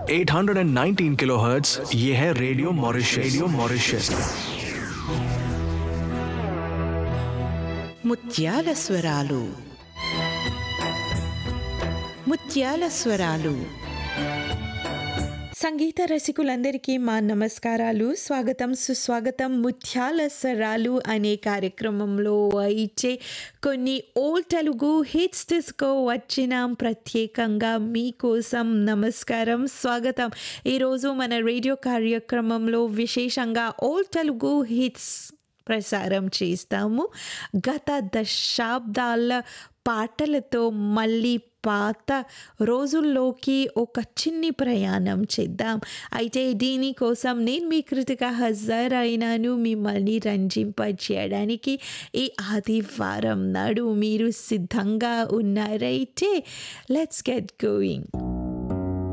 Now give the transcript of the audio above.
819 kilohertz ये है radio Mauritius radio Mauritius ముత్యాల స్వరాలు ముత్యాల స్వరాలు సంగీత రసికులందరికీ మా నమస్కారాలు స్వాగతం సుస్వాగతం ముత్యాల స్వరాలు అనే కార్యక్రమంలో ఇచ్చే కొన్ని ఓల్డ్ తెలుగు హిట్స్ తీసుకో వచ్చినాం ప్రత్యేకంగా మీకోసం నమస్కారం స్వాగతం ఈరోజు మన రేడియో కార్యక్రమంలో విశేషంగా ఓల్డ్ తెలుగు హిట్స్ ప్రసారం చేస్తాము గత దశాబ్దాల పాటలతో మళ్ళీ పాత రోజుల్లోకి ఒక చిన్ని ప్రయాణం చేద్దాం అయితే దీనికోసం నేను మీ కృతిక హజార్ అయినాను మిమ్మల్ని రంజింపజేయడానికి ఈ ఆదివారం నాడు మీరు సిద్ధంగా ఉన్నారైతే లెట్స్ గెట్ గోయింగ్